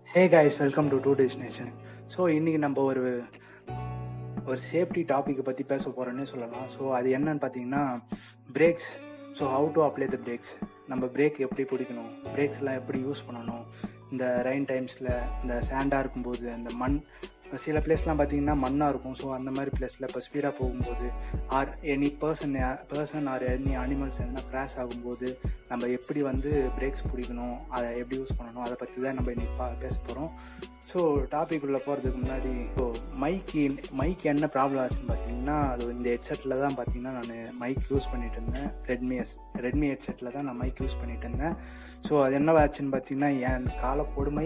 hey guys welcome to two destination so இன்றைக்கி நம்ம ஒரு ஒரு சேஃப்டி டாப்பிக்கை பற்றி பேச போகிறோன்னே சொல்லலாம் ஸோ அது என்னன்னு பார்த்தீங்கன்னா brakes so how to apply the brakes நம்ம பிரேக் எப்படி பிடிக்கணும் பிரேக்ஸ்லாம் எப்படி யூஸ் பண்ணணும் இந்த ரெயின் டைம்ஸில் இந்த சேண்டாக இருக்கும்போது இந்த மண் சில பிளேஸ்லாம் பார்த்தீங்கன்னா மண்ணாக இருக்கும் ஸோ அந்த மாதிரி பிளேஸில் இப்போ ஸ்பீடாக போகும்போது or any person person or any animals எதனா கிராஷ் ஆகும்போது நம்ம எப்படி வந்து பிரேக்ஸ் பிடிக்கணும் அதை எப்படி யூஸ் பண்ணணும் அதை பற்றி தான் நம்ம இன்னைக்கு பா பேச போகிறோம் ஸோ டாபிக் உள்ள போகிறதுக்கு முன்னாடி ஸோ மைக்கு மைக் என்ன ப்ராப்ளம் ஆச்சுன்னு பார்த்தீங்கன்னா அது இந்த ஹெட்செட்டில் தான் பார்த்தீங்கன்னா நான் மைக் யூஸ் பண்ணிட்டு இருந்தேன் ரெட்மி எஸ் ரெட்மி ஹெட்செட்டில் தான் நான் மைக் யூஸ் பண்ணிட்டு இருந்தேன் ஸோ அது என்ன ஆச்சுன்னு பார்த்தீங்கன்னா என் கால கொடுமை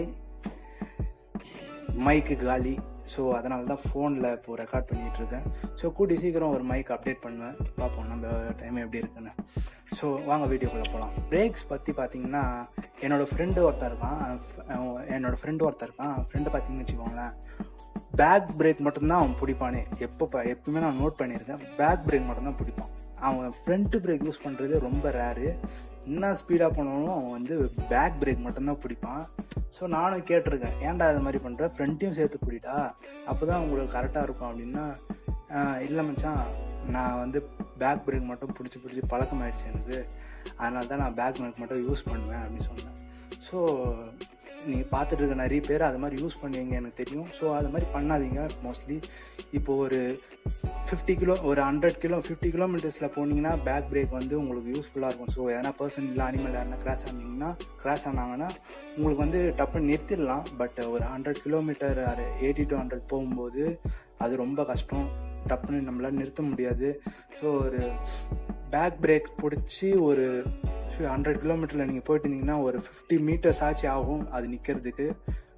மைக்கு காலி ஸோ அதனால தான் ஃபோனில் இப்போ ரெக்கார்ட் பண்ணிகிட்டு இருக்கேன் ஸோ கூட்டி சீக்கிரம் ஒரு மைக் அப்டேட் பண்ணுவேன் பார்ப்போம் நம்ம டைம் எப்படி இருக்குன்னு ஸோ வாங்க வீடியோக்குள்ளே போகலாம் பிரேக்ஸ் பற்றி பார்த்தீங்கன்னா என்னோடய ஃப்ரெண்டு ஒருத்தர் இருக்கான் அஹ் என்னோடய ஃப்ரெண்டு ஒருத்தர் இருக்கான் ஃப்ரெண்டு பார்த்தீங்கன்னு வச்சுக்கோங்களேன் பேக் பிரேக் மட்டும்தான் அவன் பிடிப்பானே எப்போ ப- எப்பவுமே நான் நோட் பண்ணியிருக்கேன் பேக் பிரேக் மட்டும்தான் பிடிப்பான் அவன் ஃப்ரண்ட் பிரேக் யூஸ் பண்ணுறது ரொம்ப ரேரு என்ன ஸ்பீடாக போனாலும் அவன் வந்து பேக் பிரேக் மட்டும்தான் பிடிப்பான் ஸோ நானும் கேட்டிருக்கேன் ஏன்டா இது மாதிரி பண்ணுற ஃப்ரண்ட்டையும் சேர்த்து பிடிடா அப்போ தான் உங்களுக்கு கரெக்டாக இருக்கும் அப்படின்னா "ஆஹ், இல்லை மச்சான் நான் வந்து பேக் பிரேக் மட்டும் பிடிச்சி பிடிச்சி பழக்கமாயிடுச்சு எனக்கு அதனால தான் நான் பேக் பிரேக் மட்டும் யூஸ் பண்ணுவேன் அப்படின்னு சொன்னேன் ஸோ நீங்கள் பார்த்துட்டு இருக்க நிறைய பேர் அது மாதிரி யூஸ் பண்ணுவீங்க எனக்கு தெரியும் ஸோ அது மாதிரி பண்ணாதீங்க மோஸ்ட்லி இப்போ ஒரு ஃபிஃப்டி கிலோ ஒரு ஹண்ட்ரட் கிலோ ஃபிஃப்டி கிலோமீட்டர்ஸில் போனீங்கன்னா பேக் பிரேக் வந்து உங்களுக்கு யூஸ்ஃபுல்லாக இருக்கும் ஸோ எதனா பர்சன் இல்லை அனிமல் யாருனா கிராஸ் ஆனீங்கன்னா கிராஸ் ஆனாங்கன்னா உங்களுக்கு வந்து டப்புன்னு நிறுத்திடலாம் பட் ஒரு hundred kilometre eighty to hundred போகும்போது அது ரொம்ப கஷ்டம் டப்புன்னு நம்மளால நிறுத்த முடியாது ஸோ ஒரு பேக் பிரேக் பிடிச்சி ஒரு ஹண்ட்ரட் கிலோமீட்டரில் நீங்கள் போயிட்டு இருந்தீங்கன்னா ஒரு ஃபிஃப்டி மீட்டர்ஸ் ஆச்சு ஆகும் அது நிற்கிறதுக்கு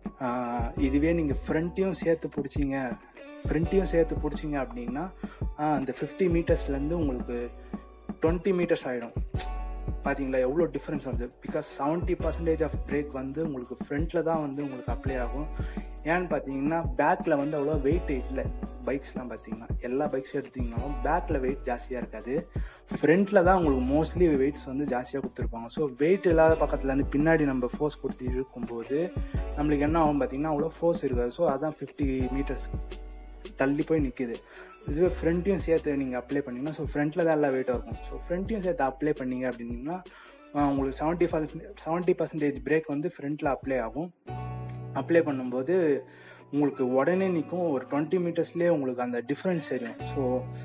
இதுவே நீங்கள் ஃப்ரண்ட்டையும் சேர்த்து பிடிச்சிங்க ஃப்ரண்ட்டையும் சேர்த்து பிடிச்சிங்க அப்படின்னா ஆஹ், அந்த ஃபிஃப்டி மீட்டர்ஸ்லேருந்து உங்களுக்கு டுவெண்ட்டி மீட்டர்ஸ் ஆகிடும் பார்த்தீங்களா எவ்வளோ டிஃப்ரென்ஸ் வருது because seventy percentage of brake வந்து உங்களுக்கு ஃப்ரண்ட்டில் தான் வந்து உங்களுக்கு அப்ளை ஆகும் ஏன்னு பார்த்தீங்கன்னா பேக்கில் வந்து அவ்வளோ வெயிட் இல்லை பைக்ஸ்லாம் பார்த்தீங்கன்னா எல்லா பைக்ஸ் எடுத்தீங்கனாலும் பேக்கில் வெயிட் ஜாஸ்தியாக இருக்காது ஃப்ரண்ட்டில் தான் உங்களுக்கு மோஸ்ட்லி வெயிட்ஸ் வந்து ஜாஸ்தியாக கொடுத்துருப்பாங்க ஸோ வெயிட் இல்லாத பக்கத்தில் இருந்து பின்னாடி நம்ம ஃபோர்ஸ் கொடுத்து இழுக்கும்போது நம்மளுக்கு என்ன ஆகும் பார்த்தீங்கன்னா அவ்வளோ ஃபோர்ஸ் இருக்காது ஸோ அதான் ஃபிஃப்டி மீட்டர்ஸ் தள்ளி போய் நிற்கிது இதுவே ஃப்ரண்ட்டையும் சேர்த்து நீங்கள் அப்ளை பண்ணீங்கன்னா ஸோ ஃப்ரண்ட்டில் தான் எல்லா வெயிட்டாக இருக்கும் ஸோ ஃப்ரண்ட்டையும் சேர்த்து அப்ளை பண்ணீங்க அப்படின்னா ஆஹ் உங்களுக்கு seventy percent seventy percentage brake வந்து ஃப்ரண்ட்டில் அப்ளை ஆகும் அப்ளை பண்ணும்போது உங்களுக்கு உடனே நிற்கும் ஒரு டுவெண்ட்டி மீட்டர்ஸ்லேயே உங்களுக்கு அந்த டிஃப்ரென்ஸ் தெரியும் ஸோ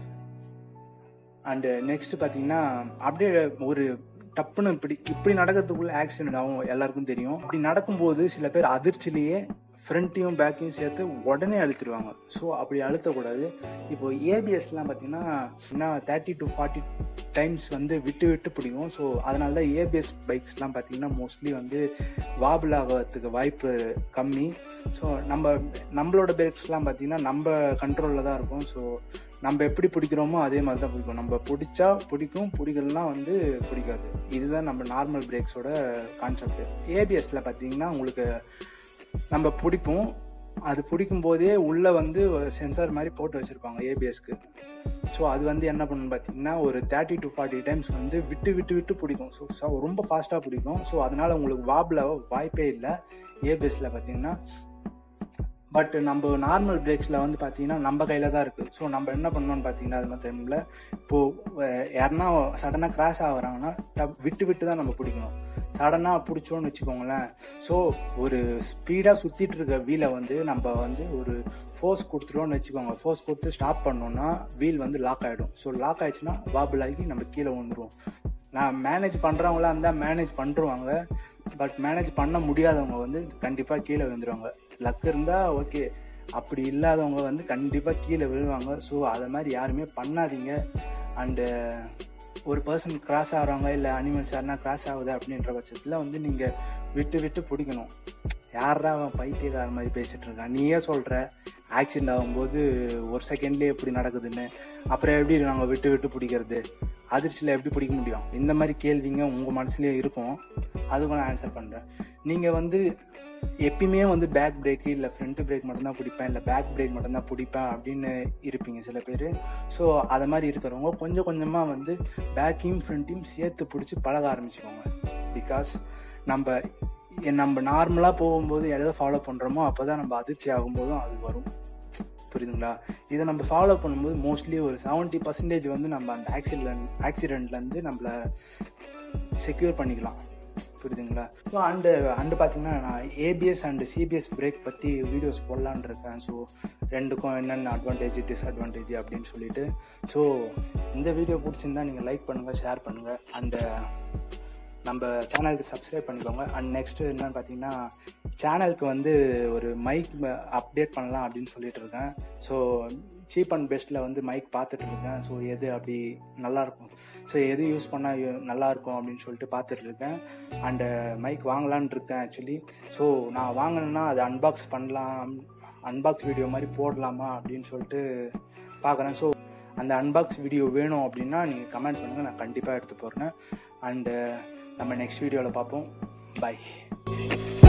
அண்டு நெக்ஸ்ட் பார்த்தீங்கன்னா அப்படியே ஒரு டப்புன்னு இப்படி இப்படி நடக்கிறதுக்குள்ள ஆக்சிடென்ட் ஆகும் எல்லாருக்கும் தெரியும் அப்படி நடக்கும்போது சில பேர் அதிர்ச்சிலேயே ஃப்ரண்ட்டையும் பேக்கையும் சேர்த்து உடனே அழுத்திடுவாங்க ஸோ அப்படி அழுத்தக்கூடாது இப்போ ஏபிஎஸ்லாம் பார்த்தீங்கன்னா என்ன தேர்ட்டி டு ஃபார்ட்டி டைம்ஸ் வந்து விட்டு விட்டு பிடிக்கும் ஸோ அதனால தான் ஏபிஎஸ் பைக்ஸ்லாம் பார்த்தீங்கன்னா மோஸ்ட்லி வந்து வாபிள் ஆகிறதுக்கு வாய்ப்பு கம்மி ஸோ நம்ம நம்மளோட பிரேக்ஸ்லாம் பார்த்தீங்கன்னா நம்ம கண்ட்ரோலில் தான் இருக்கும் ஸோ நம்ம எப்படி பிடிக்கிறோமோ அதே மாதிரி தான் பிடிக்கும் நம்ம பிடிச்சா பிடிக்கும் பிடிக்கலனா வந்து பிடிக்காது இதுதான் நம்ம நார்மல் பிரேக்ஸோட கான்செப்ட் ஏபிஎஸ்ல பார்த்தீங்கன்னா உங்களுக்கு நம்ம பிடிப்போம் அது பிடிக்கும் போதே உள்ள வந்து சென்சார் மாதிரி போட்டு வச்சிருப்பாங்க ஏபிஎஸ்க்கு ஸோ அது வந்து என்ன பண்ணுன்னு பார்த்தீங்கன்னா ஒரு தேர்ட்டி டு ஃபார்ட்டி டைம்ஸ் வந்து விட்டு விட்டு விட்டு பிடிக்கும் ஸோ ரொம்ப ஃபாஸ்ட்டாக பிடிக்கும் ஸோ அதனால உங்களுக்கு வாபில் வாய்ப்பே இல்லை ஏபிஎஸ்ல பார்த்தீங்கன்னா பட் நம்ம நார்மல் பிரேக்ஸில் வந்து பார்த்தீங்கன்னா நம்ம கையில் தான் இருக்குது ஸோ நம்ம என்ன பண்ணோம்னு பார்த்தீங்கன்னா அது மாதிரி டைமில் இப்போது யாருன்னா சடனாக கிராஷ் ஆகுறாங்கன்னா டப் விட்டு விட்டு தான் நம்ம பிடிக்கணும் சடனாக பிடிச்சோன்னு வச்சுக்கோங்களேன் ஸோ ஒரு ஸ்பீடாக சுற்றிட்டு இருக்க வீலை வந்து நம்ம வந்து ஒரு ஃபோர்ஸ் கொடுத்துட்டோம்னு வச்சுக்கோங்க ஃபோர்ஸ் கொடுத்து ஸ்டாப் பண்ணோம்னா வீல் வந்து லாக் ஆகிடும் ஸோ லாக் ஆயிடுச்சுன்னா வாபிள் ஆகி நம்ம கீழே வந்துடுவோம் நான் மேனேஜ் பண்ணுறவங்களா இருந்தால் மேனேஜ் பண்ணுருவாங்க பட் மேனேஜ் பண்ண முடியாதவங்க வந்து கண்டிப்பாக கீழே விழுந்துருவாங்க லக் இருந்தால் ஓகே அப்படி இல்லாதவங்க வந்து கண்டிப்பாக கீழே விழுவாங்க ஸோ அதை மாதிரி யாருமே பண்ணாதீங்க அண்டு ஒரு பர்சன் கிராஸ் ஆகிறவங்க இல்லை அனிமல்ஸ் யாருனா கிராஸ் ஆகுது அப்படின்ற பட்சத்தில் வந்து நீங்கள் விட்டு விட்டு பிடிக்கணும் யாரா அவன் பைத்தியக்கார மாதிரி பேசிட்டு இருக்கான் நீயே சொல்கிற ஆக்சிடென்ட் ஆகும்போது ஒரு செகண்ட்லேயே எப்படி நடக்குதுன்னு அப்புறம் எப்படி நாங்கள் விட்டு விட்டு பிடிக்கிறது அதிர்ச்சியில் எப்படி பிடிக்க முடியும் இந்த மாதிரி கேள்விங்க உங்கள் மனசுலேயே இருக்கும் அதுக்கும் நான் ஆன்சர் பண்ணுறேன் நீங்கள் வந்து எப்பயுமே வந்து பேக் பிரேக்கு இல்லை ஃப்ரண்ட் பிரேக் மட்டும்தான் பிடிப்பேன் இல்லை பேக் பிரேக் மட்டும்தான் பிடிப்பேன் அப்படின்னு இருப்பீங்க சில பேர் ஸோ அதை மாதிரி இருக்கிறவங்க கொஞ்சம் கொஞ்சமாக வந்து பேக்கையும் ஃப்ரண்ட்டையும் சேர்த்து பிடிச்சி பழக ஆரம்பிச்சுக்கோங்க பிகாஸ் நம்ம நம்ம நார்மலாக போகும்போது எதை ஃபாலோ பண்ணுறோமோ அப்போ தான் நம்ம அதிர்ச்சி ஆகும்போதும் அது வரும் புரியுதுங்களா இதை நம்ம ஃபாலோ பண்ணும்போது மோஸ்ட்லி ஒரு செவன்ட்டி பர்சன்டேஜ் வந்து நம்ம அந்த ஆக்சிடென்ட் ஆக்சிடென்ட்லேருந்து நம்மளை செக்யூர் பண்ணிக்கலாம் புரியுதுங்களா ஸோ அண்டு அண்டு பார்த்தீங்கன்னா நான் ஏபிஎஸ் அண்டு சிபிஎஸ் பிரேக் பற்றி வீடியோஸ் போடலான் இருக்கேன் ஸோ ரெண்டுக்கும் என்னென்ன அட்வான்டேஜ் டிஸ்அட்வான்டேஜ் அப்படின்னு சொல்லிட்டு ஸோ இந்த வீடியோ பிடிச்சிருந்தா நீங்கள் லைக் பண்ணுங்கள் ஷேர் பண்ணுங்கள் அண்டு நம்ம சேனலுக்கு சப்ஸ்கிரைப் பண்ணிக்கோங்க அண்ட் நெக்ஸ்ட்டு என்னன்னு பார்த்தீங்கன்னா சேனலுக்கு வந்து ஒரு மைக் அப்டேட் பண்ணலாம் அப்படின்னு சொல்லிட்டு இருக்கேன் ஸோ சீப் அண்ட் பெஸ்ட்டில் வந்து மைக் பார்த்துட்டு இருக்கேன் ஸோ எது அப்படி நல்லாயிருக்கும் ஸோ எது யூஸ் பண்ணால் நல்லாயிருக்கும் அப்படின்னு சொல்லிட்டு பார்த்துட்டு இருக்கேன் அண்டு மைக் வாங்கலான் இருக்கேன் ஆக்சுவலி ஸோ நான் வாங்கினேன்னா அதை அன்பாக்ஸ் பண்ணலாம் அன்பாக்ஸ் வீடியோ மாதிரி போடலாமா அப்படின்னு சொல்லிட்டு பார்க்குறேன் ஸோ அந்த அன்பாக்ஸ் வீடியோ வேணும் அப்படின்னா நீங்கள் கமெண்ட் பண்ணுங்கள் நான் கண்டிப்பாக எடுத்து போடுறேன் அண்டு நம்ம நெக்ஸ்ட் வீடியோவில் பார்ப்போம் பை